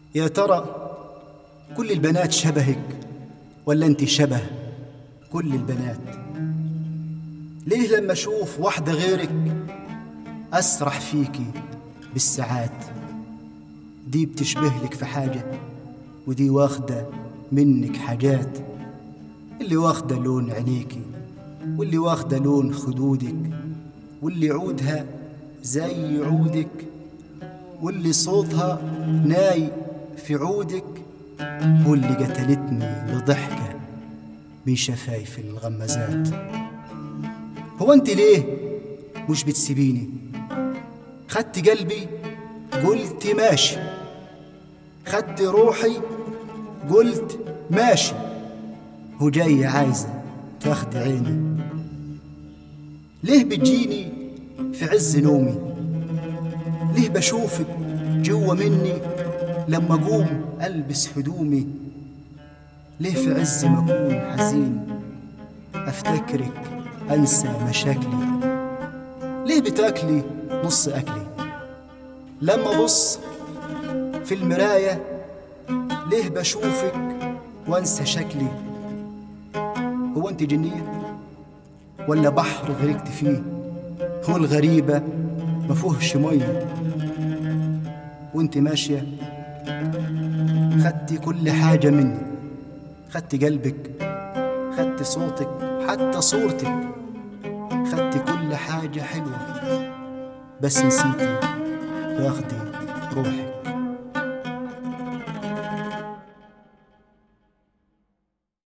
يا ترى كل البنات شبهك ولا انت شبه كل البنات ليه لما اشوف واحدة غيرك اسرح فيكي بالساعات دي بتشبه لك في حاجة ودي واخدة منك حاجات اللي واخدة لون عينيكي واللي واخدة لون خدودك واللي عودها زي عودك واللي صوتها ناي في عودك واللي قتلتني بضحكة من شفايف الغمازات هو انت ليه مش بتسيبيني خدت قلبي قلت ماشي خدت روحي قلت ماشي وجاي عايزة تاخد عيني ليه بتجيني في عز نومي ليه بشوفك جوا مني لما اقوم البس هدومي ليه في عز ما اكون حزين افتكرك انسى مشاكلي ليه بتاكلي نص اكلي لما ابص في المرايه ليه بشوفك وانسى شكلي هو انت جنيه ولا بحر غرقت فيه هو الغريبه ما فيهش ميه وانت ماشيه خدتي كل حاجه مني خدتي قلبك خدتي صوتك حتى صورتك خدتي كل حاجه حلوه بس نسيتي تاخدي روحك